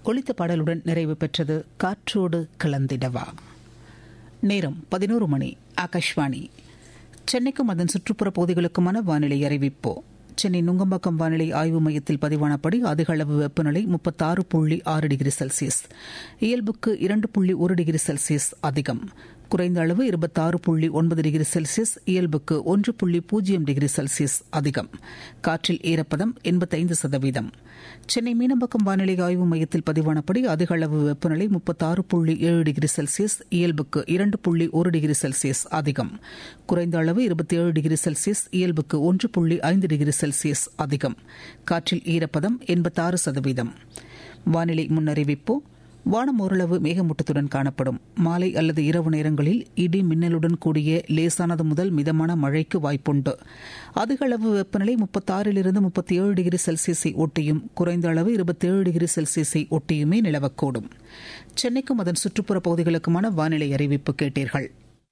ஒளித்த பாடலுடன் நிறைவு பெற்றது காற்றோடு கலந்திடவா நேரம் பதினோரு மணி ஆகாஷ்வாணி சென்னைக்கும் அதன் சுற்றுப்புற பகுதிகளுக்குமான வானிலை அறிவிப்போ சென்னை நுங்கம்பாக்கம் வானிலை ஆய்வு மையத்தில் பதிவானபடி அதிக அளவு வெப்பநிலை முப்பத்தாறு புள்ளி ஆறு டிகிரி செல்சியஸ் இயல்புக்கு இரண்டு புள்ளி ஒரு டிகிரி செல்சியஸ் அதிகம் குறைந்த அளவு இருபத்தாறு புள்ளி ஒன்பது டிகிரி செல்சியஸ் இயல்புக்கு ஒன்று புள்ளி பூஜ்ஜியம் டிகிரி செல்சியஸ் அதிகம் காற்றில் ஈரப்பதம் எண்பத்தைந்து சதவீதம் சென்னை மீனம்பாக்கம் வானிலை ஆய்வு மையத்தில் பதிவானபடி அதிக அளவு வெப்பநிலை முப்பத்தாறு புள்ளி ஏழு டிகிரி செல்சியஸ் இயல்புக்கு இரண்டு புள்ளி ஒரு டிகிரி செல்சியஸ் அதிகம் குறைந்த அளவு இருபத்தி ஏழு டிகிரி செல்சியஸ் இயல்புக்கு ஒன்று புள்ளி ஐந்து டிகிரி செல்சியஸ் அதிகம் காற்றில் ஈரப்பதம் எண்பத்தாறு சதவீதம் வானிலை முன்னறிவிப்பு வானம் ஓரளவு மேகமூட்டத்துடன் காணப்படும் மாலை அல்லது இரவு நேரங்களில் இடி மின்னலுடன் கூடிய லேசானது முதல் மிதமான மழைக்கு வாய்ப்புண்டு அதிக அளவு வெப்பநிலை முப்பத்தாறிலிருந்து முப்பத்தி ஏழு டிகிரி செல்சியஸை ஒட்டியும் குறைந்த அளவு இருபத்தேழு டிகிரி செல்சியஸை ஒட்டியுமே நிலவக்கூடும் சென்னைக்கும் அதன் சுற்றுப்புற பகுதிகளுக்குமான வானிலை அறிவிப்பு கேட்டீர்கள்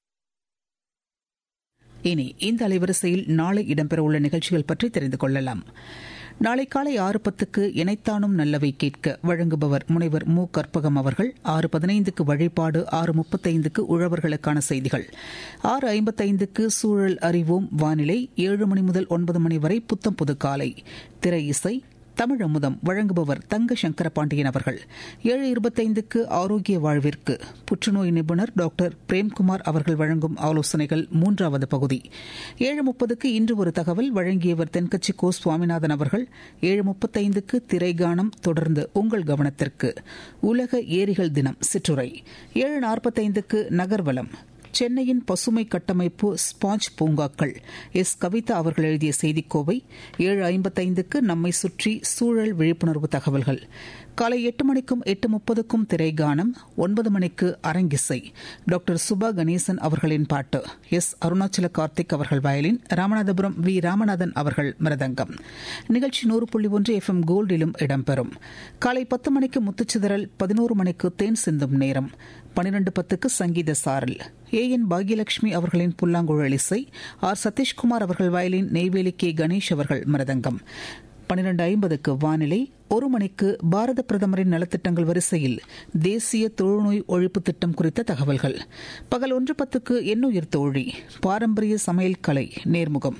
இனி இந்த அலைவரிசையில் நாளை இடம்பெறவுள்ள நிகழ்ச்சிகள் பற்றி தெரிந்து கொள்ளலாம் நாளை காலை ஆறு பத்துக்கு இணைத்தானும் நல்லவை கேட்க வழங்குபவர் முனைவர் மு கற்பகம் அவர்கள் ஆறு பதினைந்துக்கு வழிபாடு ஆறு முப்பத்தைந்துக்கு உழவர்களுக்கான செய்திகள் ஆறு ஐம்பத்தைந்துக்கு சூழல் அறிவோம் வானிலை ஏழு மணி முதல் ஒன்பது மணி வரை புத்தம் புது காலை திரை இசை தமிழ் அமுதம் வழங்குபவர் தங்க சங்கர பாண்டியன் அவர்கள் ஏழு இருபத்தைந்துக்கு ஆரோக்கிய வாழ்விற்கு புற்றுநோய் நிபுணர் டாக்டர் பிரேம்குமார் அவர்கள் வழங்கும் ஆலோசனைகள் மூன்றாவது பகுதி ஏழு முப்பதுக்கு இன்று ஒரு தகவல் வழங்கியவர் தென்கட்சி கோ சுவாமிநாதன் அவர்கள் ஏழு முப்பத்தைந்துக்கு திரைகானம் தொடர்ந்து உங்கள் கவனத்திற்கு உலக ஏரிகள் தினம் சிற்றுரை ஏழு நாற்பத்தைந்துக்கு நகர்வலம் சென்னையின் பசுமை கட்டமைப்பு ஸ்பாஞ்ச் பூங்காக்கள் எஸ் கவிதா அவர்கள் எழுதிய செய்திக்கோவை ஏழு ஐம்பத்தைந்துக்கு நம்மை சுற்றி சூழல் விழிப்புணர்வு தகவல்கள் காலை எட்டு மணிக்கும் எட்டு முப்பதுக்கும் திரைகானம் ஒன்பது மணிக்கு அரங்கிசை டாக்டர் சுபா கணேசன் அவர்களின் பாட்டு எஸ் அருணாச்சல கார்த்திக் அவர்கள் வயலின் ராமநாதபுரம் வி ராமநாதன் அவர்கள் மிருதங்கம் நிகழ்ச்சி நூறு புள்ளி ஒன்று எஃப் எம் கோல்டிலும் இடம்பெறும் காலை பத்து மணிக்கு முத்துச்சிதறல் பதினோரு மணிக்கு தேன் சிந்தும் நேரம் பனிரெண்டு பத்துக்கு சங்கீத சாரல் ஏ என் பாக்யலட்சுமி அவர்களின் புல்லாங்குழல் இசை ஆர் சதீஷ்குமார் அவர்கள் வயலின் நெய்வேலி கே கணேஷ் அவர்கள் மிருதங்கம் பனிரெண்டு ஐம்பதுக்கு வானிலை ஒரு மணிக்கு பாரத பிரதமரின் நலத்திட்டங்கள் வரிசையில் தேசிய தொழுநோய் ஒழிப்பு திட்டம் குறித்த தகவல்கள் பகல் ஒன்று பத்துக்கு எண்ணுயிர் தோழி பாரம்பரிய சமையல் கலை நேர்முகம்